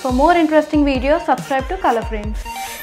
For more interesting videos, subscribe to Color Frames.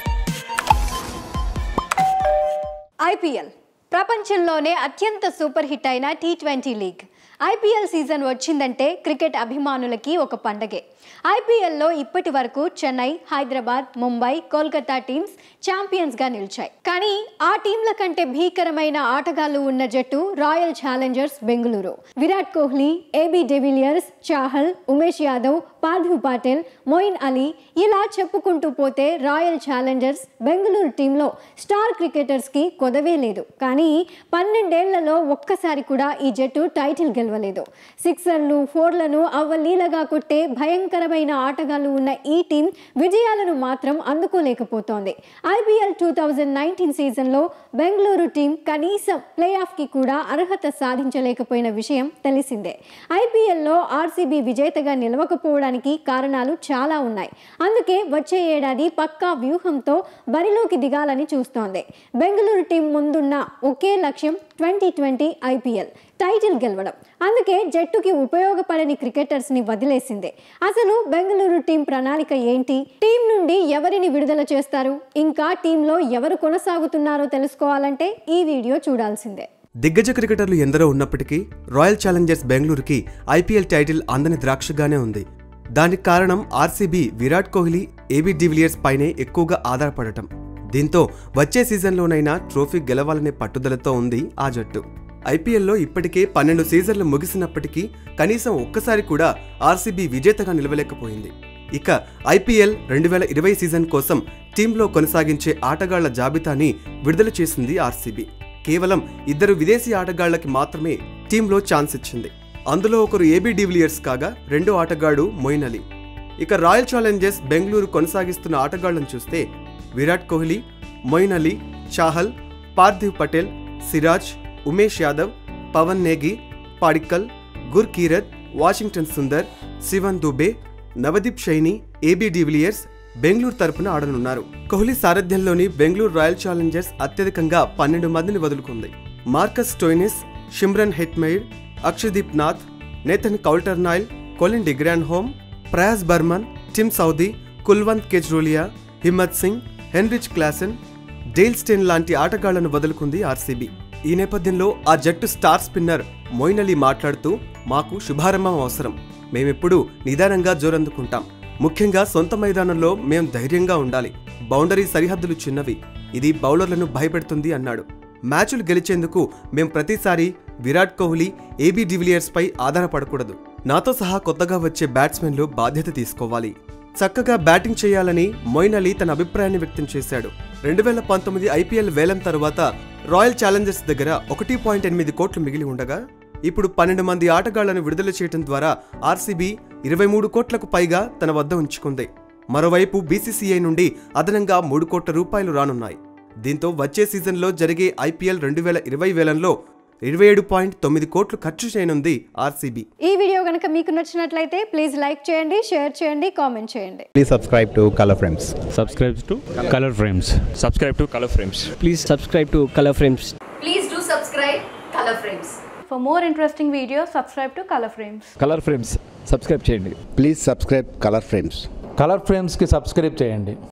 IPL ప్రపంచంలోనే అత్యంత super hit అయిన T twenty league IPL season వచ్చిందంటే cricket అభిమానులకి ఒక పండగే ఐపీఎల్లో ఇప్పటి వరకు చెన్నై హైదరాబాద్ ముంబై కోల్కతా టీమ్స్ ఛాంపియన్స్గా నిలిచాయి కానీ ఆ టీంల కంటే భీకరమైన ఆటగాళ్లు ఉన్న జట్టు Royal Challengers Bengaluru Virat Kohli AB de Villiers Chahal Umesh Yadav Parthiv Patil Moeen Ali ఇలా చెప్పుకుంటూ పోతే రాయల్ ఛాలెంజర్స్ బెంగళూరు టీంలో స్టార్ క్రికెటర్స్కి కొదవే లేదు కానీ పన్నెండేళ్లలో ఒక్కసారి కూడా ఈ జట్టు టైటిల్ గెలవలేదు సిక్సర్లు ఫోర్లను అవ్వలీలగా కొట్టే భయంకరమైన ఆటగాళ్లు ఉన్న ఈ టీం విజయాలను మాత్రం అందుకోలేకపోతోంది ఐపీఎల్ టూ థౌజండ్ నైన్టీన్ సీజన్లో బెంగళూరు టీం కనీసం ప్లే ఆఫ్కి కూడా అర్హత సాధించలేకపోయిన విషయం తెలిసిందే ఐపీఎల్లో ఆర్సీబీ విజేతగా నిలవకపోవడానికి కారణాలు చాలా ఉన్నాయి అందుకే వచ్చే ఏడాది పక్కా వ్యూహంతో బరిలోకి దిగాలని చూస్తోంది బెంగళూరు టీం ముందున్న ఒకే లక్ష్యం ట్వంటీ ట్వంటీ ఐపీఎల్ టైటిల్ గెలవడం అందుకే జట్టుకి ఉపయోగపడని క్రికెటర్స్ని వదిలేసింది అసలు బెంగళూరు టీం ప్రణాళిక ఏంటి టీం నుండి ఎవరిని విడుదల చేస్తారు ఇంకా టీంలో ఎవరు కొనసాగుతున్నారో తెలుసుకోవాలంటే ఈ వీడియో చూడాల్సిందే దిగ్గజ క్రికెటర్లు ఎందరో ఉన్నప్పటికీ రాయల్ ఛాలెంజర్స్ బెంగళూరుకి ఐపీఎల్ టైటిల్ అందని ద్రాక్షగానే ఉంది దానికి కారణం RCB Virat Kohli AB de Villiers పైనే ఎక్కువగా ఆధారపడటం దీంతో వచ్చే సీజన్లోనైనా ట్రోఫీ గెలవాలనే పట్టుదలతో ఉంది ఆ జట్టు ఐపీఎల్లో ఇప్పటికే పన్నెండు సీజన్లు ముగిసినప్పటికీ కనీసం ఒక్కసారి కూడా ఆర్సీబీ విజేతగా నిలవలేకపోయింది ఇక ఐపీఎల్ రెండు వేల ఇరవై సీజన్ కోసం టీంలో కొనసాగించే ఆటగాళ్ల జాబితాని విడుదల చేసింది ఆర్సీబీ కేవలం ఇద్దరు విదేశీ ఆటగాళ్లకి మాత్రమే టీంలో ఛాన్స్ ఇచ్చింది అందులో ఒకరు ఏబీ డివిలియర్స్ కాగా రెండో ఆటగాడు మొయిన్ అలీ ఇక రాయల్ ఛాలెంజర్స్ బెంగళూరు కొనసాగిస్తున్న ఆటగాళ్లను చూస్తే Virat Kohli Moeen Ali Chahal Parthiv Patel Siraj Umesh Yadav Pawan Negi Padikkal Gurkeerat Washington Sundar Shivam Dube Navdeep Saini AB de Villiers Bengaluru తరపున ఆడనున్నారు కోహ్లీ సారథ్యంలోని బెంగళూరు రాయల్ ఛాలెంజర్స్ అత్యధికంగా పన్నెండు మందిని వదులుకుంది Marcus Stoinis Shimron Hetmyer Akshdeep Nath Nathan Coulter Nile Colin de Grandhomme Prayas Barman Tim Southee Kulwant Khejroliya Himmat Singh Heinrich Klaasen Dale Steyn లాంటి ఆటగాళ్లను వదులుకుంది ఆర్సీబీ ఈ నేపథ్యంలో ఆ జట్టు స్టార్ స్పిన్నర్ మొయిన్ అలీ మాట్లాడుతూ మాకు శుభారంభం అవసరం మేమెప్పుడు నిదానంగా జోరందుకుంటాం ముఖ్యంగా సొంత మైదానంలో మేం ధైర్యంగా ఉండాలి బౌండరీ సరిహద్దులు చిన్నవి ఇది బౌలర్లను భయపెడుతుంది అన్నాడు మ్యాచులు గెలిచేందుకు మేం ప్రతిసారి విరాట్ కోహ్లీ ఏబీ డివిలియర్స్ పై ఆధారపడకూడదు నాతో సహా కొత్తగా వచ్చే బ్యాట్స్మెన్లు బాధ్యత తీసుకోవాలి చక్కగా బ్యాటింగ్ చేయాలని మొయిన్ అలీ తన అభిప్రాయాన్ని వ్యక్తం చేశాడు రెండు వేల పంతొమ్మిది ఐపీఎల్ వేలం తరువాత రాయల్ ఛాలెంజర్స్ దగ్గర ఒకటి పాయింట్ ఎనిమిది కోట్లు మిగిలి ఉండగా ఇప్పుడు పన్నెండు మంది ఆటగాళ్లను విడుదల చేయడం ద్వారా ఆర్సీబీ ఇరవై మూడు కోట్లకు పైగా తన వద్ద ఉంచుకుంది మరోవైపు బీసీసీఐ నుండి అదనంగా మూడు కోట్ల రూపాయలు రానున్నాయి దీంతో వచ్చే సీజన్లో జరిగే ఐపీఎల్ రెండు వేల ఇరవై వేలంలో ఇరవై ఏడు పాయింట్ తొమ్మిది కోట్లు ఖర్చు చేయనుంది ఆర్సీబీ ఈ వీడియో కనుక మీకు నచ్చినట్లయితే ప్లీజ్ లైక్ చేయండి షేర్ చేయండి కామెంట్ చేయండి Please subscribe to Color Frames. subscribe to color frames subscribe to color frames please subscribe to color frames please do subscribe Color Frames For more interesting videos, subscribe to Color Frames. Color Frames subscribe చేయండి please subscribe Color Frames Color ఫ్రేమ్స్కి subscribe చేయండి